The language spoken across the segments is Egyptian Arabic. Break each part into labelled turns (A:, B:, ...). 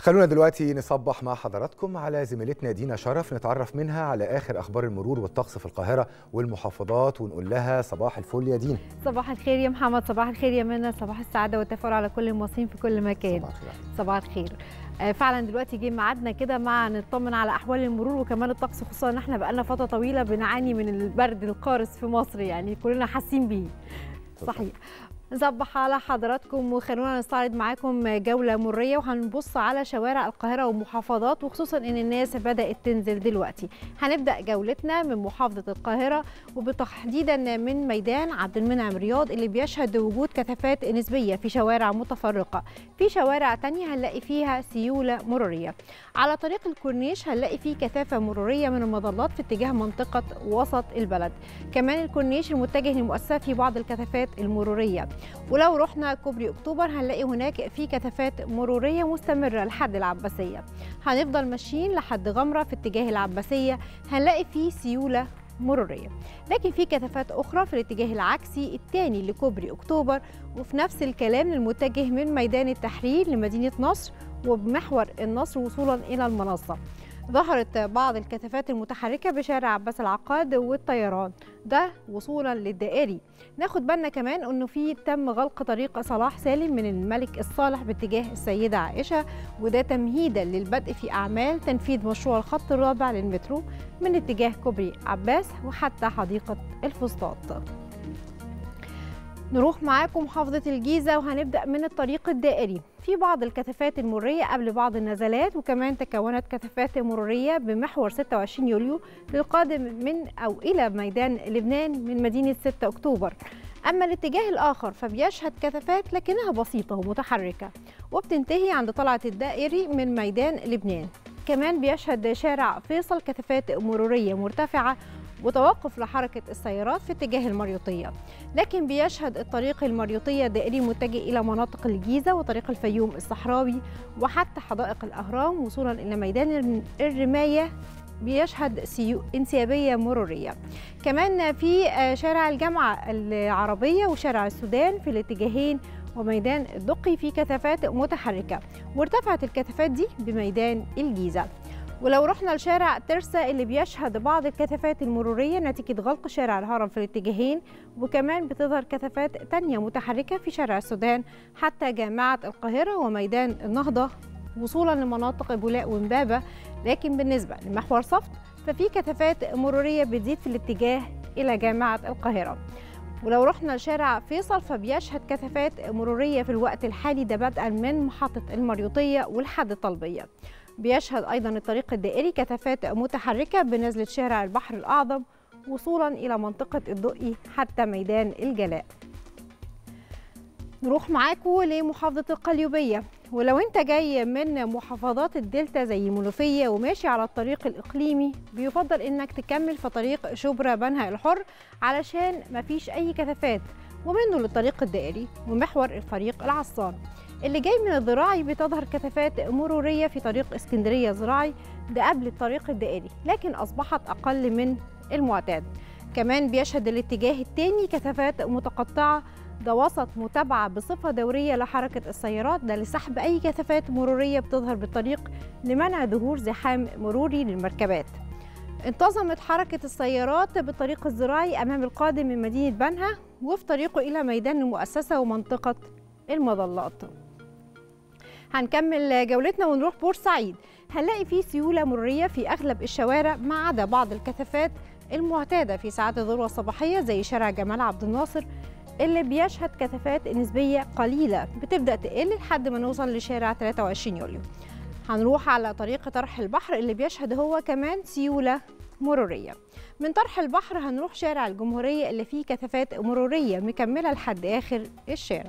A: خلونا دلوقتي نصبح مع حضراتكم على زميلتنا دينا شرف نتعرف منها على اخر اخبار المرور والطقس في القاهره والمحافظات ونقول لها صباح الفل يا دينا
B: صباح الخير يا محمد صباح الخير يا منى صباح السعاده والتفاؤل على كل المصريين في كل مكان
A: صباح الخير
B: صباح الخير آه، فعلا دلوقتي جه ميعادنا كده مع نطمن على احوال المرور وكمان الطقس خصوصا ان احنا بقالنا فتره طويله بنعاني من البرد القارس في مصر يعني كلنا حاسين بيه صحيح نصبح على حضراتكم وخلونا نستعرض معاكم جولة مرية وهنبص على شوارع القاهرة والمحافظات وخصوصا ان الناس بدأت تنزل دلوقتي هنبدأ جولتنا من محافظة القاهرة وبتحديدا من ميدان عبد المنعم رياض اللي بيشهد وجود كثافات نسبية في شوارع متفرقة في شوارع تانية هنلاقي فيها سيولة مرورية على طريق الكورنيش هنلاقي فيه كثافة مرورية من المظلات في اتجاه منطقة وسط البلد كمان الكورنيش المتجه للمؤسسة في بعض الكثافات المرورية ولو رحنا كوبري اكتوبر هنلاقي هناك في كثافات مروريه مستمره لحد العباسيه هنفضل ماشيين لحد غمره في اتجاه العباسيه هنلاقي فيه سيوله مروريه لكن في كثافات اخرى في الاتجاه العكسي الثاني لكوبري اكتوبر وفي نفس الكلام المتجه من ميدان التحرير لمدينه نصر وبمحور النصر وصولا الى المنصه ظهرت بعض الكثافات المتحركه بشارع عباس العقاد والطيران ده وصولا للدائري ناخد بالنا كمان انه في تم غلق طريق صلاح سالم من الملك الصالح باتجاه السيده عائشه وده تمهيدا للبدء في اعمال تنفيذ مشروع الخط الرابع للمترو من اتجاه كوبري عباس وحتى حديقه الفسطاط نروح معاكم محافظة الجيزة وهنبدأ من الطريق الدائري في بعض الكثافات المرورية قبل بعض النزلات وكمان تكونت كثافات مرورية بمحور 26 يوليو للقادم من أو إلى ميدان لبنان من مدينة 6 أكتوبر أما الاتجاه الآخر فبيشهد كثافات لكنها بسيطة ومتحركة وبتنتهي عند طلعة الدائري من ميدان لبنان كمان بيشهد شارع فيصل كثافات مرورية مرتفعة وتوقف لحركة السيارات في اتجاه المريوطية لكن بيشهد الطريق المريوطية دائري متجه إلى مناطق الجيزة وطريق الفيوم الصحراوي وحتى حدائق الأهرام وصولا إلى ميدان الرماية بيشهد سيو انسيابية مرورية كمان في شارع الجامعة العربية وشارع السودان في الاتجاهين وميدان الدقي في كثافات متحركة وارتفعت الكثافات دي بميدان الجيزة ولو رحنا لشارع ترسا اللي بيشهد بعض الكثافات المرورية نتيجة غلق شارع الهرم في الاتجاهين وكمان بتظهر كثافات تانية متحركة في شارع السودان حتى جامعة القاهرة وميدان النهضة وصولا لمناطق بولاق ومبابة لكن بالنسبة لمحور صفت ففي كثافات مرورية بتزيد في الاتجاه إلى جامعة القاهرة ولو رحنا لشارع فيصل فبيشهد كثافات مرورية في الوقت الحالي ده بدءا من محطة المريوطية والحد الطلبية بيشهد أيضا الطريق الدائري كثافات متحركة بنزلة شارع البحر الأعظم وصولا إلى منطقة الدقي حتى ميدان الجلاء نروح معاكم لمحافظة القليوبية ولو انت جاي من محافظات الدلتا زي المنوفية وماشي على الطريق الإقليمي بيفضل انك تكمل في طريق شبرا بنها الحر علشان مفيش أي كثافات ومنه للطريق الدائري ومحور الفريق العصان اللي جاي من الزراعي بتظهر كثافات مرورية في طريق اسكندرية زراعي ده قبل الطريق الدائري لكن أصبحت أقل من المعتاد كمان بيشهد الاتجاه الثاني كثافات متقطعة ده وسط متابعة بصفة دورية لحركة السيارات ده لسحب أي كثافات مرورية بتظهر بالطريق لمنع ظهور زحام مروري للمركبات انتظمت حركة السيارات بالطريق الزراعي أمام القادم من مدينة بنها وفي طريقه إلى ميدان المؤسسة ومنطقة المظلات هنكمل جولتنا ونروح بورسعيد هنلاقي فيه سيولة مرورية في أغلب الشوارع ما عدا بعض الكثافات المعتادة في ساعات الذروة الصباحية زي شارع جمال عبد الناصر اللي بيشهد كثافات نسبية قليلة بتبدأ تقل لحد ما نوصل لشارع 23 يوليو هنروح على طريق طرح البحر اللي بيشهد هو كمان سيولة مرورية من طرح البحر هنروح شارع الجمهورية اللي فيه كثافات مرورية مكملة لحد آخر الشارع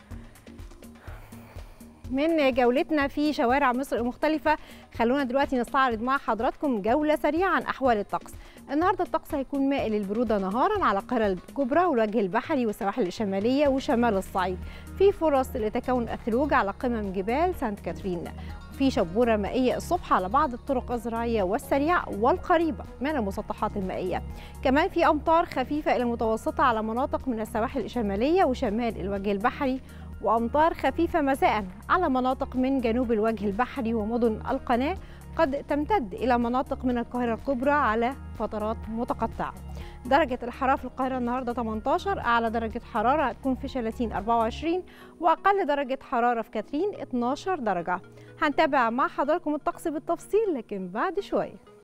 B: من جولتنا في شوارع مصر المختلفة خلونا دلوقتي نستعرض مع حضراتكم جولة سريعة عن أحوال الطقس النهارده الطقس هيكون مائل للبرودة نهارا على القاهرة الكبرى والوجه البحري والسواحل الشمالية وشمال الصعيد في فرص لتكون الثلوج على قمم جبال سانت كاترين في شبورة مائية الصبح على بعض الطرق الزراعية والسريعة والقريبة من المسطحات المائية كمان في أمطار خفيفة إلى متوسطة على مناطق من السواحل الشمالية وشمال الوجه البحري وأمطار خفيفة مساء على مناطق من جنوب الوجه البحري ومدن القناة قد تمتد إلى مناطق من القاهرة الكبرى على فترات متقطعة درجة الحرارة في القاهرة النهاردة 18 أعلى درجة حرارة هتكون في شلاتين 24 وأقل درجة حرارة في كاترين 12 درجة هنتابع مع حضراتكم الطقس بالتفصيل لكن بعد شوية